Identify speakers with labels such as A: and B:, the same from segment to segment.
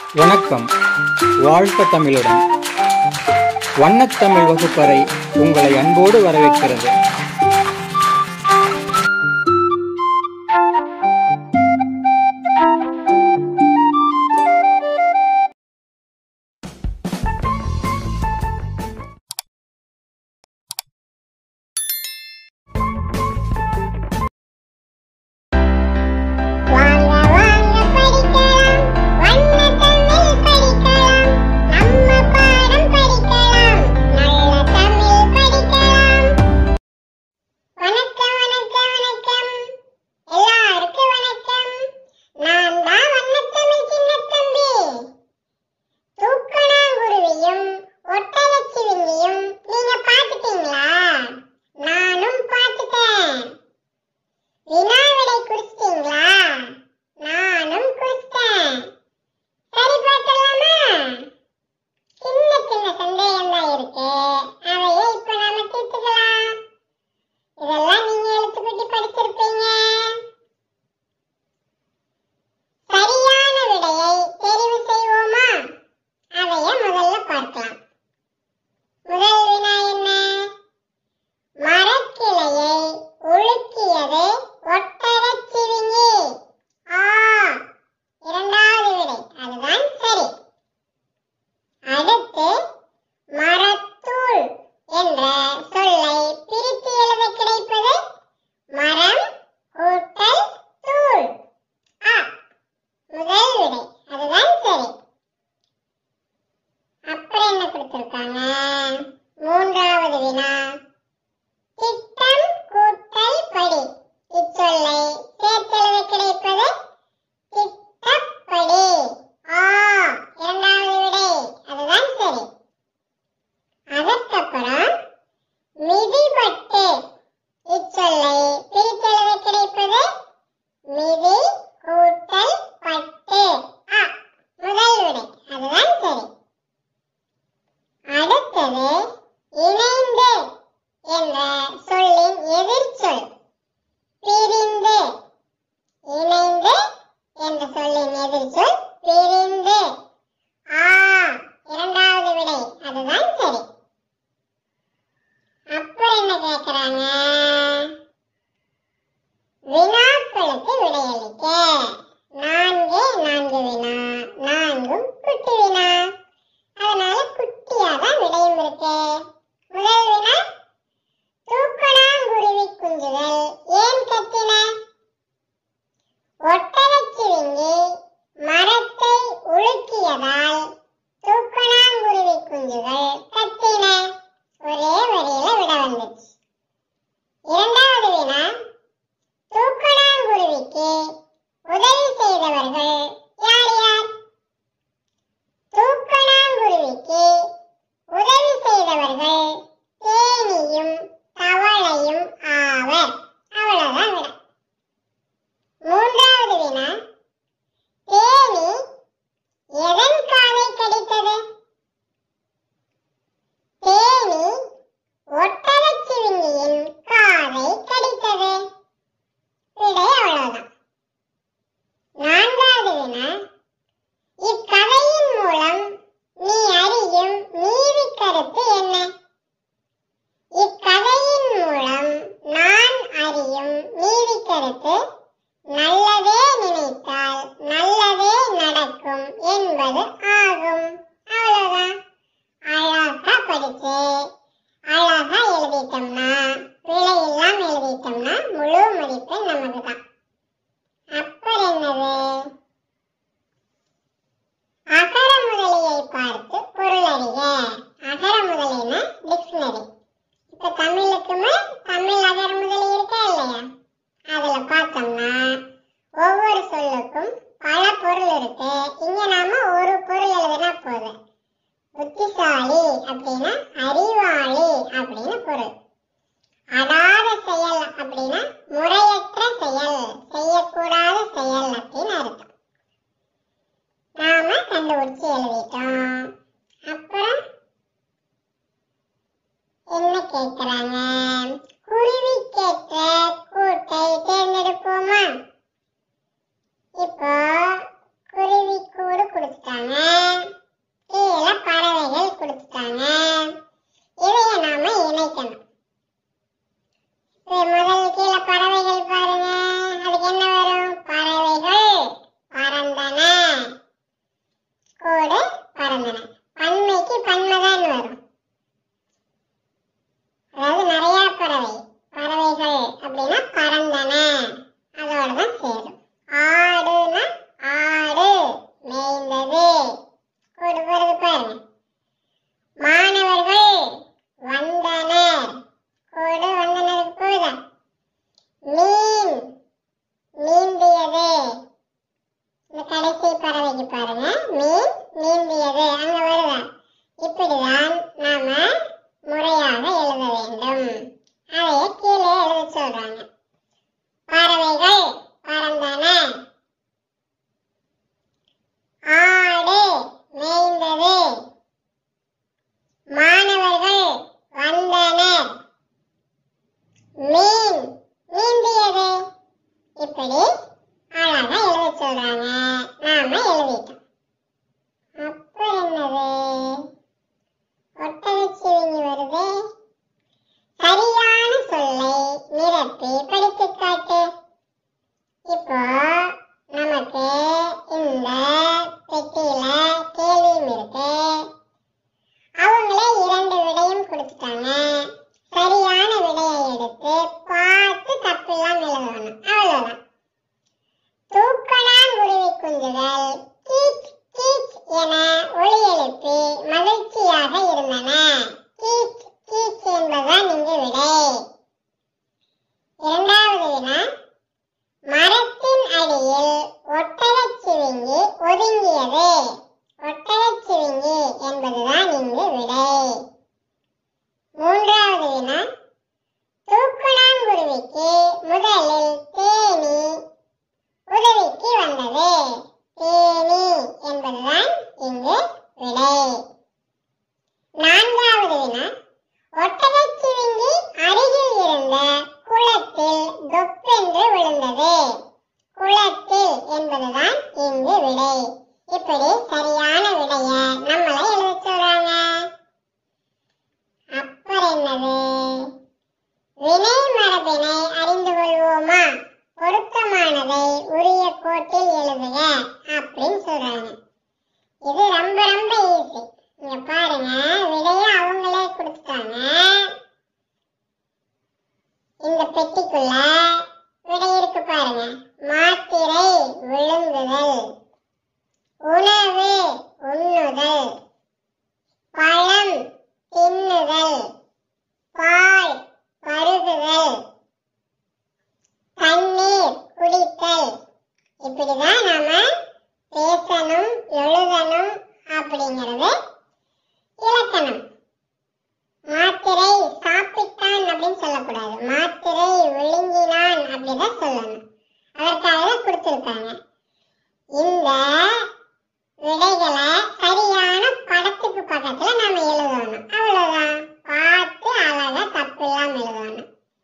A: வணக்கம் வாழ்க தமிழுடன் வண்ணத்தமிழ் வகுப்பறை உங்களை அன்போடு வரவேற்கிறது
B: வாங்க வாங்க படிக்கலாம் வண்ண தமிழ் படிக்கலாம் நம்ம பாடம் படிக்கலாம் நல்ல தமிழ் படிக்கலாம் வணக்கம் வணக்கம் வணக்கம் எல்லாருக்கும் வணக்கம் நான் தான் வண்ணத்தமிழ் சின்னத்தம்பி தூக்கணாங்குருவியும் ஒட்டகச்சிவிங்கியும் நீங்க பார்த்துட்டீங்களா நானும் பார்த்துட்டேன் வினாவிடை குறிச்சிட்டீங்களா நானும் குறிச்சிட்டேன் சரி பார்த்துடலாமா சின்ன சின்ன சந்தேகம் தான் இருக்கு அதையே இப்ப நாம தீர்த்துக்கலாம் இதெல்லாம் நீங்க எழுத்துக்கூட்டி படிச்சிருப்பீங்க சரியான விடையை தெரிவு செய்வோமா அதையே முதல்ல பார்க்கலாம் முதல் வினா என்ன மரக்கிளையை உலுக்கியது ஒட்டகச்சிவிங்கி ஆ இரண்டாவது விடை அதுதான் சரி அடுத்து மரத்தூள் என்ற சொல்லை பிரித்து எழுத கிடைப்பது மரம் கூட்டல் தூள் ஆ முதல் விடை அதுதான் சரி அப்புறம் என்ன கொடுத்திருக்காங்க மூன்றாவது வினா திட்டம் கூட்டல் படி இச்சொல்லை சேர்த்தெழுத கிடைப்பது திட்டப்படி ஆ இரண்டாவது விடை அதுதான் சரி அதற்கப்புறம் மிதிபட்டு இச்சொல்லை பிரித்தெழுத கிடைப்பது மிதி கூட்டல் பட்டு ஆ முதல் விடை அதுதான் சரி அடுத்தது இணைந்து என்ற சொல்லின் எதிர்ச்சொல் பிரிந்து இணைந்து என்ற சொல்லின் எதிர்ச்சொல் பிரிந்து ஆ இரண்டாவது விடை அதுதான் சரி அப்புறம் என்ன கேக்குறாங்க வினாக்களுக்கு விடையளிக்க நான்கே நான்கு வினா நான்கும் குட்டி வினா அதனால குட்டியா தான் விடையும் இருக்கு முதல் வினா தூக்கணாங்குருவி குஞ்சுகள் ஏன் கத்தின ஒட்டகச்சிவிங்கி மரத்தை உலுக்கியதால் தூக்கணாங்குருவி குஞ்சுகள் கத்தின ஒரே வரியில விட வந்துச்சு இரண்டாவது வினா தூக்கணாங்குருவிக்கு உதவி செய்தவர்கள் யார் யார் தூக்கணாங்குருவிக்கு உதவி செய்தவர்கள் தேனியும் தவளையும் ஆவர் அவ்வளவுதான் விட மூன்றாவது வினா தேனி எதன் காதை கடித்தது தேனி ஒட்டகச்சிவிங்கியின் காதை கடித்தது விடை அவ்வளவுதான் நான்காவது வினா இக்கதையின் மூலம் நீ அறியும் நீதி கருத்து என்ன இக்கதையின் மூலம் நான் அறியும் நீதி கருத்து நல்லதே நினைத்தால் நல்லதே நடக்கும் என்பது ஆகும் அவ்வளவுதான் அழகா படிச்சு அழகா எழுதிட்டோம்னா பிழை இல்லாம எழுதிட்டோம்னா முழு மதிப்பெண் நமக்கு தான் அப்புறம் என்னது அகர முதலியை பார்த்து பொருள் அறிக அகர முதலினா டிக்ஷனரி இப்ப தமிழுக்குமே தமிழ் அகர முதலி இருக்கா இல்லையா அதுல பார்த்தோம்னா ஒவ்வொரு சொல்லுக்கும் பல பொருள் இருக்கு இங்க நாம ஒரு பொருள் எழுதினா போதும் புத்திசாலி அப்படின்னா அறிவாளி அப்படின்னு பொருள் அடாத செயல் அப்படின்னா முறையற்ற செயல் செய்யக்கூடாத செயல் அப்படின்னு அர்த்தம் நாம கண்டுபிடிச்சு எழுதிட்டோம் அப்புறம் என்ன கேக்குறாங்க குருவிக்கேற்ற கூட்டை தேர்ந்தெடுப்போமா இப்போ குருவி கூடு கொடுத்துட்டாங்க நாம எழுதிட்டோம் அப்புறம் என்னது ஒட்டகச்சிவிங்கி வருது சரியான சொல்லை நிரப்பி படித்துக் காட்டு இப்போ நமக்கு இந்த பெட்டியில கேள்வியும் இருக்கு அவங்களே இரண்டு விடையும் கொடுத்துட்டாங்க சரியான விடையை எடுத்து பார்த்து தப்பெல்லாம் எழுதணும் அவ்வளவுதான் தூக்கணாங்குருவி குஞ்சுகள் கீச் கீச் என ஒலி எழுப்பி மகிழ்ச்சியாக இருந்தன கீச் கீச் என்பதுதான் இங்கு விடை இரண்டாவது வினா மரத்தின் அடியில் ஒட்டகச் சிவிங்கி ஒதுங்கியது ஒட்டகச் சிவிங்கி என்பதுதான் இங்கு விடை மூன்றாவது வினா தூக்கணாங்குருவிக்கு முதலில் தேனி உதவிக்கு வந்தது தேனி என்பதுதான் இங்கு விடை நான்காவது வினா ஒட்டகச்சிவிங்கி அருகில் இருந்த குளத்தில் தொப்பென்று விழுந்தது குளத்தில் என்பதுதான் இங்கு விடை இப்படி சரியான விடைய நம்மளை எழுத சொல்றாங்க அப்புறம் என்னது வினை மரபினை அறிந்து கொள்வோமா பொருத்தமானதை உரிய கோட்டில் எழுதுக அப்படின்னு சொல்றாங்க இது ரொம்ப ரொம்ப ஈஸி இங்க பாருங்க விடைய அவங்களே கொடுத்துட்டாங்க இந்த பெட்டிக்குள்ள விடை இருக்கு பாருங்க மாத்திரை விழுங்குதல் உணவு உண்ணுதல் பழம் தின்னுதல் பால் பருகுதல் தண்ணீர் குடித்தல் இப்படிதான் நாம பேசணும் எழுதணும் அப்படிங்கிறது இலக்கணம் மாத்திரை சாப்பிட்டான் அப்படின்னு சொல்லக்கூடாது மாத்திரை விழுங்கினான் அப்படிதான் சொல்லணும் அதற்காக தான் கொடுத்திருக்காங்க இந்த விடைகளை சரியான படத்துக்கு பக்கத்துல நாம எழுதணும் அவ்வளவுதான் பார்த்து அழகா தப்பு இல்லாம எழுதணும்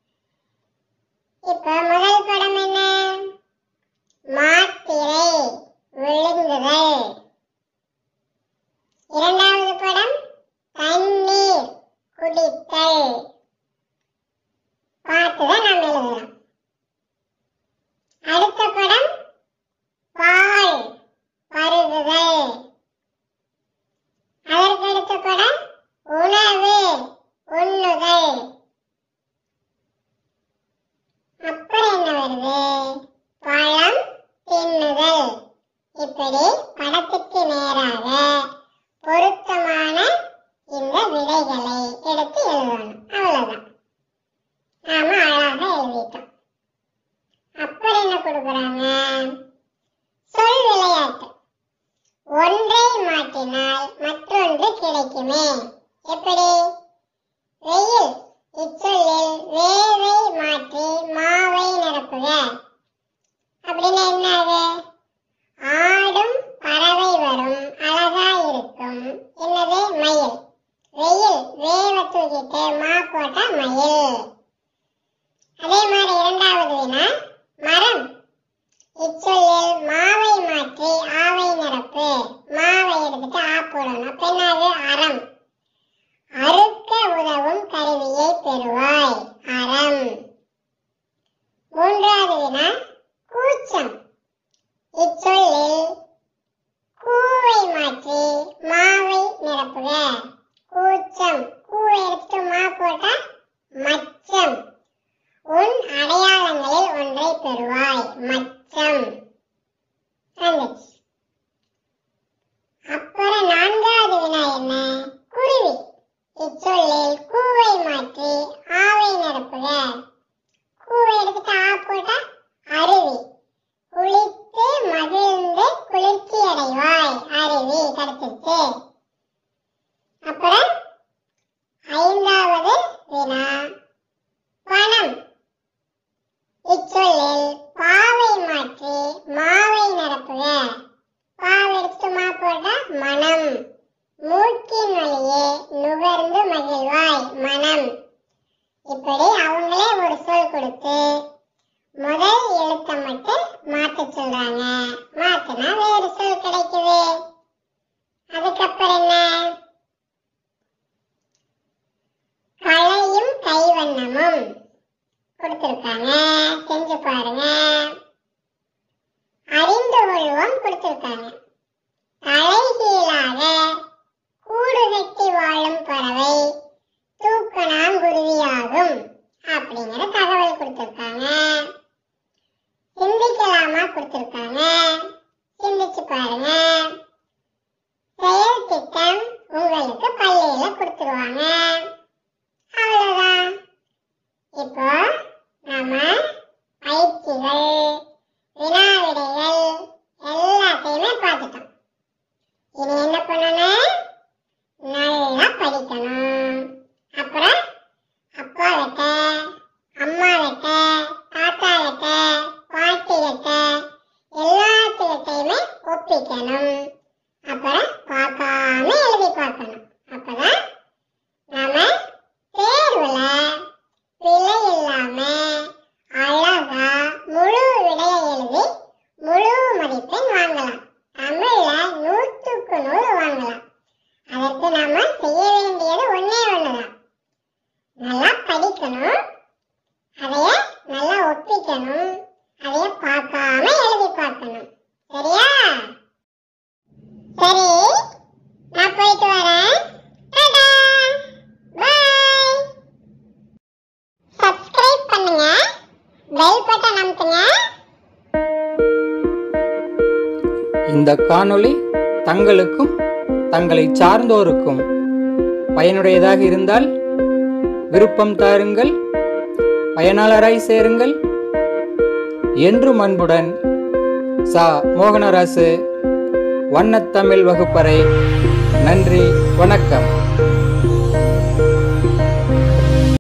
B: இப்ப முதல் படம் என்ன மாத்திரை விழுங்குதல் இரண்டாவது படம் தண்ணீர் குடித்தல் பார்த்துதான் நாம் எழுதலாம் அடுத்த படம் பால் பருகுதல் அதற்கு அடுத்த படம் உணவு உண்ணுதல் அப்புறம் என்ன வருது பழம் தின்னுதல் இப்படி படத்துக்கு நேராக பொருத்தமான இந்த விடைகளை எடுத்து எழுதணும் அவ்வளவுதான் நாம அழகா எழுதிட்டோம் அப்புறம் என்ன கொடுக்குறாங்க சொல் விளையாட்டு ஒன்றை மாற்றினால் மற்றொன்று கிடைக்குமே எப்படி வெயில் இச்சொல்லில் வேவை மாற்றி மாவை நிரப்புக அப்படின்னா என்ன அது ஆடும் பறவை வரும் அழகா இருக்கும் என்னது மயில் வெயில் வேவ தூக்கிட்டு மா போட்டா மயில் அதே மாதிரி இரண்டாவது வினா மரம் இச்சொல்லில் மாவை மாற்றி ஆவை நிரப்பு மாவை எடுத்துட்டு ஆ போடணும் அப்ப என்னது அறம் அறுக்க உதவும் கருவியை பெறுவாய் அறம் மூன்றாவது வினா கூச்சம் இச்சொல்லில் கூவை மாற்றி மாவை நிரப்புக கூச்சம் கூவை எடுத்துட்டு மா போட்டா மச்சம் உன் அடையாளங்களில் ஒன்றை பெறுவாய் மச்சம் வந்துச்சு அப்புறம் நான்காவது வினா என்ன குருவி இச்சொல்லில் கூவை மாற்றி ஆவை நிரப்புக கூவை எடுத்துட்டு ஆ போட்டா அருவி குளித்து மகிழ்ந்து குளிர்ச்சி அடைவாய் அருவி கிடைச்சிருச்சு அப்புறம் ஐந்தாவது வினா பணம் இச்சொல்லில் பாவை மாற்றி மாவை நிரப்புக பாவை எடுத்துட்டு மா போட்டா மனம் மூக்கின் வழியே நுகர்ந்து மகிழ்வாய் மனம் இப்படி அவங்களே ஒரு சொல் கொடுத்து முதல் எழுத்தை மட்டும் மாத்த சொல்றாங்க மாத்தினா வேறு சொல் படிக்கணும் அப்புறம் அப்பா கிட்ட அம்மா கிட்ட தாத்தா கிட்ட பாட்டி கிட்ட எல்லாத்துக்கிட்டையுமே ஒப்பிக்கணும் அப்புறம் பார்க்காம எழுதி பார்க்கணும் அப்பதான் நாம தேர்வுல பிழை இல்லாம அழகா முழு விடையை எழுதி முழு மதிப்பெண் வாங்கலாம் தமிழ்ல நூற்றுக்கு நூறு வாங்கலாம் அதற்கு நாம செய்ய வேண்டியது ஒண்ணே ஒண்ணுதான் நல்லா படிக்கணும் அதைய நல்லா ஒப்பிக்கணும் அதைய பார்க்காம எழுதி பார்க்கணும் சரியா சரி நான் போயிட்டு வரேன் டாடா பாய் சப்ஸ்கிரைப் பண்ணுங்க பெல் பட்டன் அமுத்துங்க
A: இந்த காணொளி தங்களுக்கும் தங்களை சார்ந்தோருக்கும் பயனுடையதாக இருந்தால் விருப்பம் தாருங்கள் பயனாளராய் சேருங்கள் என்றும் அன்புடன் சா மோகனராசு வண்ணத்தமிழ் வகுப்பறை நன்றி வணக்கம்